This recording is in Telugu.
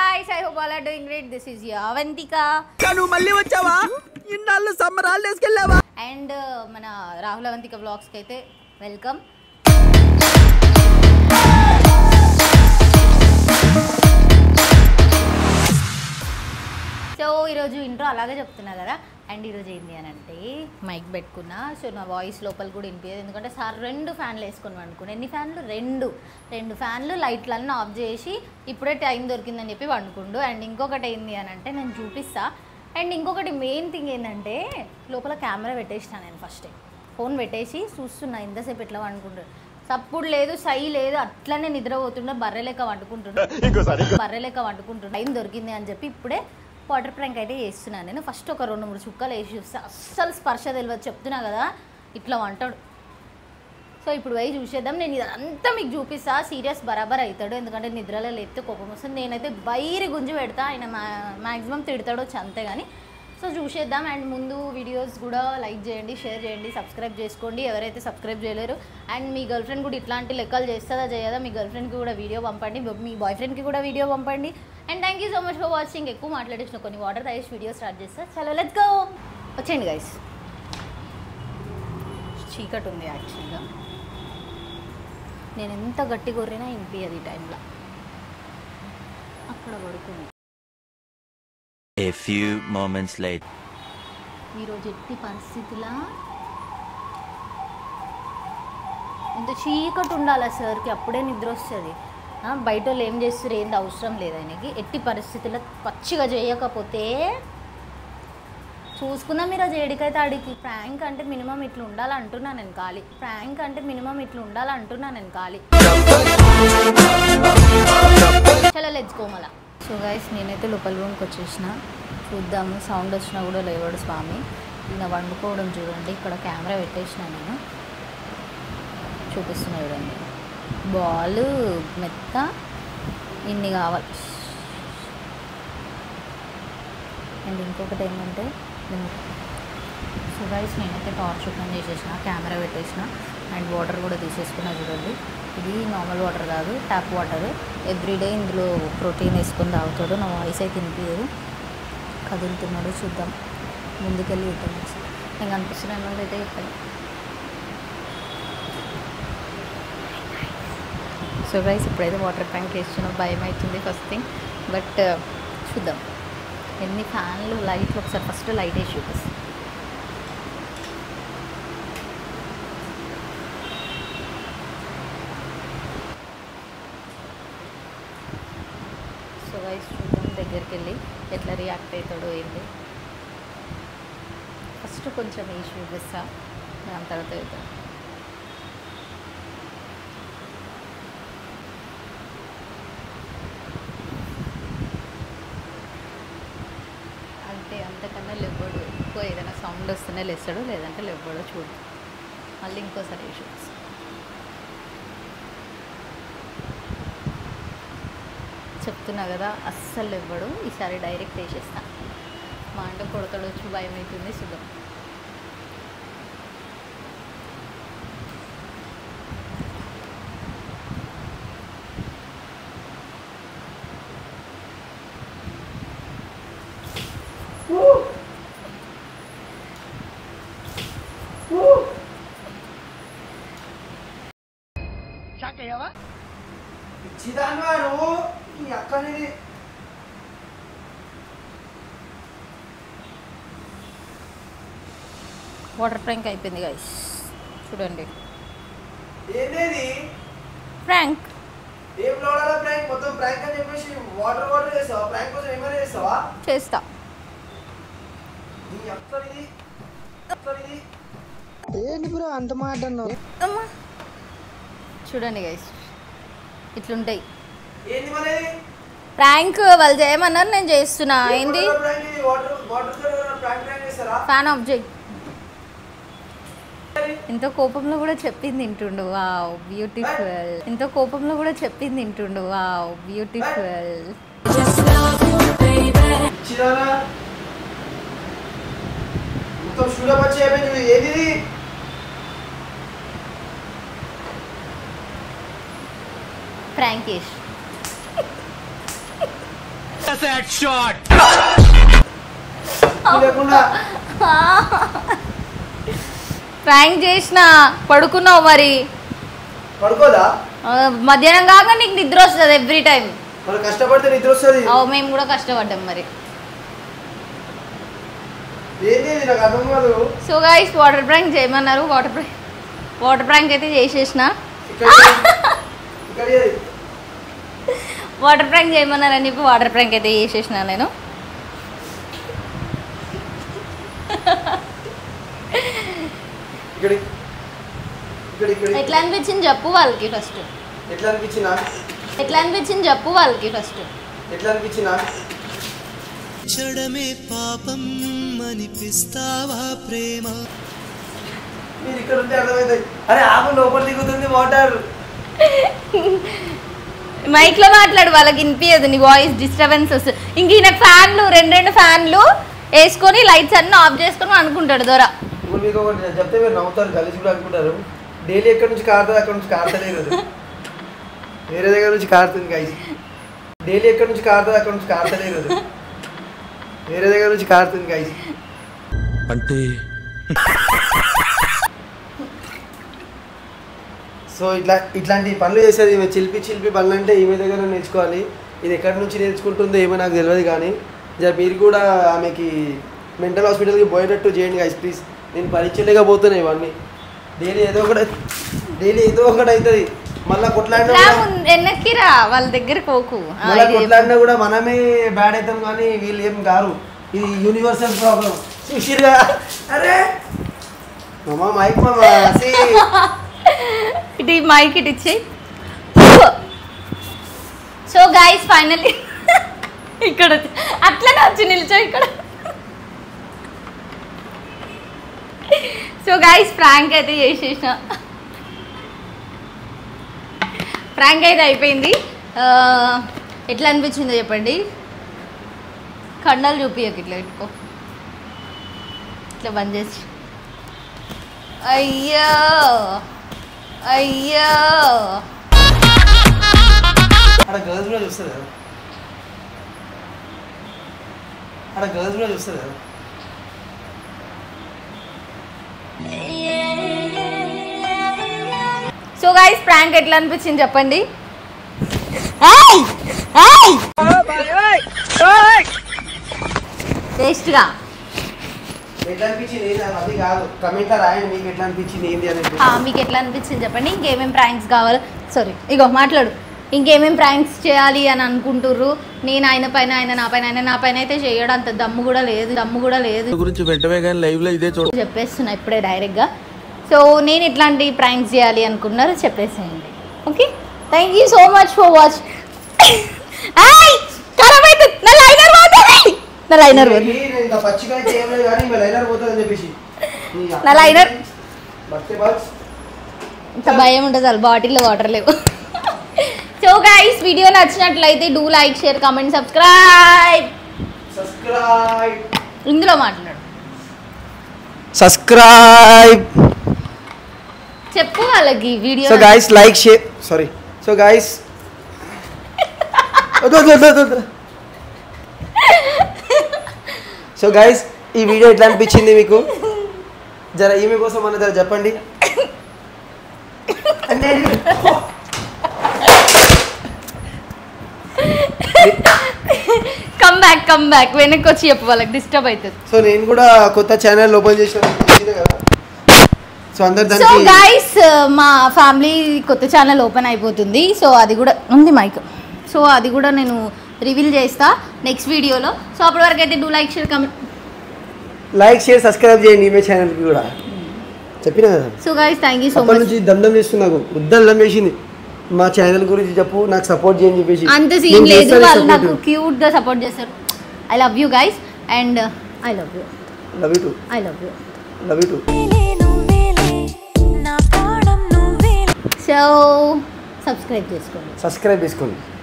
Guys I hope all are doing great this is Avantika నువ్వు మళ్ళీ వచ్చావా ఇన్నాళ్ళు సమ్మర్ హాలిడేస్కి వెళ్ళావా అండ్ మన రాహుల్ అవంతిక బ్లాగ్స్కి అయితే వెల్కమ్ సో ఈరోజు ఇంట్రో అలాగే చెప్తున్నా కదా అండ్ ఈరోజు ఏంటి అని అంటే మైక్ పెట్టుకున్నా సో నా వాయిస్ లోపల కూడా వినిపించదు ఎందుకంటే సార్ రెండు ఫ్యాన్లు వేసుకొని వండుకున్నా ఎన్ని ఫ్యాన్లు రెండు రెండు ఫ్యాన్లు లైట్లన్నీ ఆఫ్ చేసి ఇప్పుడే టైం దొరికిందని చెప్పి వండుకుండు అండ్ ఇంకొకటి ఏంది అని అంటే నేను చూపిస్తా అండ్ ఇంకొకటి మెయిన్ థింగ్ ఏంటంటే లోపల కెమెరా పెట్టేసిన నేను ఫస్ట్ ఫోన్ పెట్టేసి చూస్తున్నా ఇంతసేపు ఎట్లా వండుకుంటాడు సప్పుడు లేదు సై లేదు అట్లనే నిద్రపోతుండే బర్రె లెక్క వండుకుంటుండే బర్రె లెక్క వండుకుంటుండే టైం దొరికింది అని చెప్పి ఇప్పుడే వాటర్ ప్రాంక్ అయితే చేస్తున్నాను నేను ఫస్ట్ ఒక రెండు మూడు చుక్కలు వేసి చూస్తే అస్సలు స్పర్శ తెలియదు చెప్తున్నా కదా ఇట్లా వంటాడు సో ఇప్పుడు పోయి చూసేద్దాం నేను ఇదంతా మీకు చూపిస్తా సీరియస్ బరాబర్ అవుతాడు ఎందుకంటే నిద్రలో లేపితే కోపం వస్తుంది నేనైతే బైరి గుంజి పెడతా ఆయన మా మ్యాక్సిమం తిడతాడు వచ్చి అంతే కానీ సో చూసేద్దాం అండ్ ముందు వీడియోస్ కూడా లైక్ చేయండి షేర్ చేయండి సబ్స్క్రైబ్ చేసుకోండి ఎవరైతే సబ్స్క్రైబ్ చేయలేరు అండ్ మీ గర్ల్ ఫ్రెండ్ కూడా ఇట్లాంటి లెక్కలు చేస్తుందా చేయదా మీ గర్ల్ ఫ్రెండ్కి కూడా వీడియో పంపండి మీ బాయ్ ఫ్రెండ్కి కూడా వీడియో పంపండి and thank you so much for watching ఎక్కువ మాట్లాడేసిన కొన్ని వాటర్ తాగేసి వీడియో స్టార్ట్ చేస్తా చలో లెట్స్ గో వచ్చేయండి గైస్ చీకటి ఉంది యాక్చువల్గా నేను ఎంత గట్టి కొర్రినా ఇంపియదు ఈ టైంలో అక్కడ పడుకుంది A few moments later. ఈరోజు ఎట్టి పరిస్థితిలా ఇంత చీకటి ఉండాలి సార్కి అప్పుడే నిద్ర వస్తుంది ఆ, బయట వాళ్ళు ఏం చేస్తారు ఏంది అవసరం లేదు ఆయనకి ఎట్టి పరిస్థితుల్లో పచ్చిగా చేయకపోతే చూసుకుందాం మీరు అది ఏడికైతే ఆడికి ప్రాంక్ అంటే మినిమం ఇట్లా ఉండాలి అంటున్నా నేను ఖాళీ ప్రాంక్ అంటే మినిమం ఇట్లా ఉండాలి అంటున్నా నేను ఖాళీ చాలా లెచ్చుకోమల సో గైస్ నేనైతే లోపల రూమ్కి వచ్చేసిన చూద్దాము సౌండ్ వచ్చినా కూడా లేవాడు స్వామి ఈయన వండుకోవడం చూడండి ఇక్కడ కెమెరా పెట్టేసిన నేను చూపిస్తున్నా చూడండి బాల్ మెత్త ఇన్ని కావాలి అండ్ ఇంకొకటి ఏంటంటే నేను సో గైస్ నేనైతే టార్చ్ ఓపెన్ చేసేసిన కెమెరా పెట్టేసిన అండ్ వాటర్ కూడా తీసేసుకున్నా చూడండి ఇది నార్మల్ వాటర్ కాదు ట్యాప్ వాటర్ ఎవ్రీడే ఇందులో ప్రోటీన్ వేసుకొని తాగుతాడు నా వాయిస్ అయితే వినిపించదు కదులుతున్నాడు చూద్దాం ముందుకెళ్ళి చూద్దాం ఒకసారి. నేను కనిపిస్తున్నాను వాళ్ళు అయితే చెప్పండి సో గైస్ ఇప్పుడైతే వాటర్ ట్యాంక్ వేస్తున్నా భయం అవుతుంది ఫస్ట్ థింగ్ బట్ చూద్దాం ఎన్ని ఫ్యాన్లు లైట్లు ఒకసారి ఫస్ట్ లైట్ వేసి చూపిస్తాం సో గైస్ చూద్దాం దగ్గరికి వెళ్ళి ఎట్లా రియాక్ట్ అవుతాడో ఏంటి ఫస్ట్ కొంచెం వేసి చూపిస్తా దాని తర్వాత వెళ్తాం అంతే అంతకన్నా లేవ్వడు ఎక్కువ ఏదైనా సౌండ్ వస్తేనే లేస్తాడు లేదంటే లేవ్వడో చూడు మళ్ళీ ఇంకోసారి వేసి చూపిస్తా చెప్తున్నా కదా అస్సలు ఇవ్వడు ఈసారి డైరెక్ట్ వేసేస్తా మా అంటే కొడతాడు వచ్చి భయం అవుతుంది చూద్దాం పిచ్చిదాన్వా నువ్వు నీ అక్కనిది వాటర్ ప్రాంక్ అయిపోయింది గైస్ చూడండి ఏందేది ప్రాంక్ ఏం లోడాల ప్రాంక్ మొత్తం ప్రాంక్ అని చెప్పేసి వాటర్ వాటర్ చేస్తావా ప్రాంక్ కోసం ఏమైనా చేస్తావా చేస్తా నీ అక్కనిది అక్కనిది ఏంటి బ్రో అంత మాట అన్నావు అమ్మా చూడండి గైస్ ఇట్లుంటాయి ఏంది మరి ప్రాంక్ వాళ్ళు చేయమన్నారు నేను చేస్తున్నా ఏంది ప్రాంక్ ఇది వాటర్ వాటర్ తో ప్రాంక్ ప్రాంక్ చేస్తారా ఫ్యాన్ ఆఫ్ చేయి ఇంత కోపంలో కూడా చెప్పింది తింటుండు వావ్ బ్యూటిఫుల్ ఇంత కోపంలో కూడా చెప్పింది తింటుండు వావ్ బ్యూటిఫుల్ పిచ్చిదానా మొత్తం షూడప్ వచ్చి అయిపోయింది ఏది ఇది? ప్రాంక్ చేసి లేకుండా ప్రాంక్ చేసిన పడుకున్నావు మరి పడుకోదా ఆ, మధ్యాహ్నం కాక నీకు నిద్ర వస్తుంది ఎవ్రీ టైం మనం కష్టపడితే నిద్ర వస్తుంది అవు మేము కూడా కష్టపడ్డాం మరి ఏంది ఇది నాకు అర్థం కాదు సో గైస్ వాటర్ ప్రాంక్ చేయమన్నారు వాటర్ ప్రాంక్ వాటర్ ప్రాంక్ అయితే చేసేసిన ఇక్కడ ఇక్కడ ఏది? వాటర్ ప్రాంక్ చేయమన్నారని చెప్పి వాటర్ ప్రాంక్ అయితే చేసేసిన నేను ఇక్కడ ఇక్కడ ఇక్కడ ఎట్లా అనిపించింది చెప్పు వాళ్ళకి ఫస్ట్ ఎట్లా అనిపించినా ఎట్లా అనిపించింది చెప్పు వాళ్ళకి ఫస్ట్ ఎట్లా అనిపించినా చెడమే పాపం అనిపిస్తావా ప్రేమ మీరు ఇక్కడ ఉంటే అర్థమవుతుంది అరే ఆకు లోపల దిగుతుంది వాటర్ మైక్లో మాట్లాడు వాళ్ళకి వినిపించదు నీ వాయిస్ డిస్టర్బెన్స్ వస్తుంది ఇంక ఈయన ఫ్యాన్లు రెండు రెండు ఫ్యాన్లు వేసుకొని లైట్స్ అన్ని ఆఫ్ చేసుకొని అనుకుంటాడు దొర ఇప్పుడు మీకు ఒకటి చెప్తే మీరు నవ్వుతారు కలిసి కూడా అనుకుంటారు డైలీ ఎక్కడి నుంచి కారుతుంది అక్కడ నుంచి కారుతలేదు వేరే దగ్గర నుంచి కారుతుంది గైస్ డైలీ ఎక్కడి నుంచి కారుతుంది అక్కడ నుంచి కారుతలేదు వేరే దగ్గర నుంచి కారుతుంది గైస్ అంటే సో ఇట్లా ఇట్లాంటి పనులు చేసేది ఈమె చిలిపి చిలిపి పనులు అంటే ఈమె దగ్గర నేర్చుకోవాలి ఇది ఎక్కడి నుంచి నేర్చుకుంటుందో ఏమో నాకు తెలియదు కానీ జర మీరు కూడా ఆమెకి మెంటల్ హాస్పిటల్కి పోయేటట్టు చేయండి గైస్ ప్లీజ్ నేను పరీక్షలేక పోతున్నాయి ఇవన్నీ డైలీ ఏదో ఒకటి డైలీ ఏదో ఒకటి అవుతుంది మళ్ళీ కొట్లాడినా రా కూడా ముందు- వెనక్కి రా వాళ్ళ దగ్గర పోకు ఆ, మళ్ళీ ఇది కొట్లాడినా కూడా మనమే బ్యాడ్ అవుతాం కానీ వీళ్ళు ఏం కారు ఇది యూనివర్సల్ ప్రాబ్లం చూసిరుగా అరే మామ మైక్ మామ see. ఇటు ఈ మైక్ ఇటు ఇచ్చేయి సో గైస్ ఫైనల్లీ ఇక్కడ వచ్చి- అట్లనే వచ్చి నిల్చో ఇక్కడ సో గైస్ ఫ్రాంక్ అయితే చేసేసిన ఫ్రాంక్ అయితే అయిపోయింది ఆ, ఎట్లా అనిపించిందో చెప్పండి కండాలు చూపియకు ఇట్లా పెట్టుకో ఇట్లా బంద్ చేసి అయ్యో అయ్యో అక్కడ గర్ల్స్ కూడా చూస్తారు కదా అక్కడ గర్ల్స్ కూడా చూస్తారు కదా సో గైస్ ప్రాంక్ ఎట్లా అనిపించింది చెప్పండి టేస్ట్గా ఎట్లా అనిపించింది ఏంది అని అది కాదు కమెంట్లో రాయండి మీకు ఎట్లా అనిపించింది ఏంది అనేది మీకు ఎట్లా అనిపించింది చెప్పండి ఇంకేమేం ప్రాంక్స్ కావాలి సారీ ఇగో మాట్లాడు ఇంకేమేం ప్రాంక్స్ చేయాలి అని అనుకుంటుర్రు నేను ఆయన పైన ఆయన నా పైన ఆయన నా పైన అయితే చేయడం అంత దమ్ము కూడా లేదు దమ్ము కూడా లేదు గురించి వెంటనే కానీ లైవ్ లో ఇదే చూడ చెప్పేస్తున్నా ఇప్పుడే డైరెక్ట్గా సో నేను ఎట్లాంటి ప్రాంక్స్ చేయాలి అనుకున్నారో చెప్పేసేయండి okay thank you so much for watch ఖరాబ్ అవుతుంది నా లైనర్ పోతుంది నా లైనర్ పోతుంది నేను ఇంకా పచ్చిగా అయితే ఏం లేదు కానీ ఇంకా లైనర్ పోతుంది అని చెప్పేసి నా లైనర్ బర్త్డే బాక్స్ ఇంత భయం ఉంటుంది అసలు బాటిల్లో వాటర్ లేవు సో గైస్ వీడియో నచ్చినట్లయితే do like share comment subscribe subscribe ఇందులో మాట్లాడు సబ్స్క్రైబ్ చెప్పు వాళ్ళకి video so guys like share sorry so guys so guys ఈ వీడియో ఎట్లా అనిపించింది మీకు జర ఈమె కోసం అన్న జర చెప్పండి అంటే కమ్ బ్యాక్ కమ్ బ్యాక్ వెనక్కి వచ్చి చెప్పు వాళ్ళకి డిస్టర్బ్ అవుతుంది సో నేను కూడా కొత్త ఛానల్ ఓపెన్ చేసిన తెలిసిందే కదా సో అందరు సో దానికి గైస్ మా ఫ్యామిలీ కొత్త ఛానల్ ఓపెన్ అయిపోతుంది సో అది కూడా ఉంది మైక్ సో అది కూడా నేను రివీల్ చేస్తా నెక్స్ట్ వీడియోలో సో అప్పటి వరకు అయితే do like share comment like share subscribe చేయండి ఈమె ఛానల్కి కూడా చెప్పిన కదా so guys thank you so అప్పటి మచ్ నుంచి దండం చేస్తున్నా నాకు ఉద్దల్లం వేసింది మా ఛానల్ గురించి చెప్పు నాకు సపోర్ట్ చేయని చెప్పేసి అంత నేను సీన్ లేదు చేస్తాను వాళ్ళు support. నాకు క్యూట్ గా సపోర్ట్ చేస్తారు I love you guys and I love you love you too I love you love you too so subscribe చేసుకోండి సబ్స్క్రైబ్ చేసుకోండి